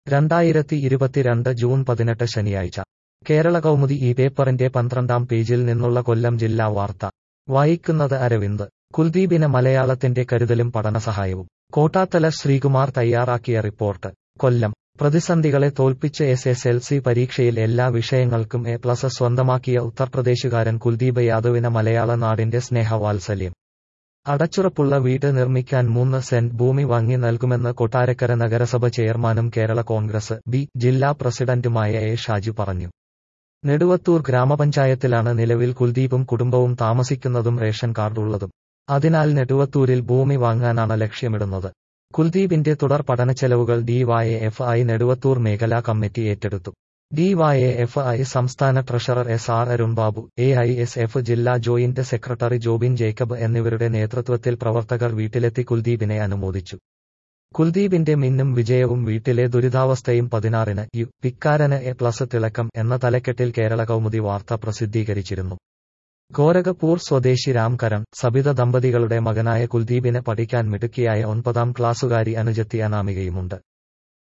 രണ്ടായിരത്തി ഇരുപത്തിരണ്ട് ജൂൺ പതിനെട്ട് ശനിയാഴ്ച കേരള കൗമുദി ഈ പേപ്പറിന്റെ പന്ത്രണ്ടാം പേജിൽ നിന്നുള്ള കൊല്ലം ജില്ലാ വാർത്ത വായിക്കുന്നത് അരവിന്ദ് കുൽദീപിന് മലയാളത്തിന്റെ കരുതലും പഠനസഹായവും കോട്ടാത്തല ശ്രീകുമാർ തയ്യാറാക്കിയ റിപ്പോർട്ട് കൊല്ലം പ്രതിസന്ധികളെ തോൽപ്പിച്ച് എസ് എസ് എൽ സി പരീക്ഷയിൽ എല്ലാ വിഷയങ്ങൾക്കും എ പ്ലസ് സ്വന്തമാക്കിയ ഉത്തർപ്രദേശുകാരൻ കുൽദീപ് യാദവിന് മലയാള നാടിന്റെ സ്നേഹവാത്സല്യം അടച്ചുറപ്പുള്ള വീട് നിർമ്മിക്കാൻ മൂന്ന് സെന്റ് ഭൂമി വാങ്ങി നൽകുമെന്ന് കൊട്ടാരക്കര നഗരസഭ ചെയർമാനും കേരള കോൺഗ്രസ് ബി ജില്ലാ പ്രസിഡന്റുമായ എ ഷാജു പറഞ്ഞു നെടുവത്തൂർ ഗ്രാമപഞ്ചായത്തിലാണ് നിലവിൽ കുൽദീപും കുടുംബവും താമസിക്കുന്നതും റേഷൻ കാർഡ് ഉള്ളതും അതിനാൽ നെടുവത്തൂരിൽ ഭൂമി വാങ്ങാനാണ് ലക്ഷ്യമിടുന്നത് കുൽദീപിന്റെ തുടർ പഠനച്ചെലവുകൾ ഡിവൈഎഫ് ഐ നെടുവത്തൂർ മേഖലാ കമ്മിറ്റി ഏറ്റെടുത്തു ഡിവൈഎഫ് ഐ സംസ്ഥാന treasurer S R Arunbabu A I S F ജില്ലാ ജോയിന്റ് സെക്രട്ടറി ജോബിൻ ജേക്കബ് എന്നിവരുടെ നേതൃത്വത്തിൽ പ്രവർത്തകർ വീട്ടിലെത്തി കുൽദീപിനെ അനുമോദിച്ചു കുൽദീപിന്റെ മിന്നും വിജയവും വീട്ടിലെ ദുരിതാവസ്ഥയും പതിനാറിന് യു പിക്കാരന് എ പ്ലസ് തിളക്കം എന്ന തലക്കെട്ടിൽ കേരള കൗമുദി വാർത്ത പ്രസിദ്ധീകരിച്ചിരുന്നു ഗോരഖപൂർ സ്വദേശി രാംകരൺ സബിത ദമ്പതികളുടെ മകനായ കുൽദീപിന് പഠിക്കാൻ മിടുക്കിയായ ഒൻപതാം ക്ലാസ്സുകാരി അനുജത്തി അനാമികയുമുണ്ട്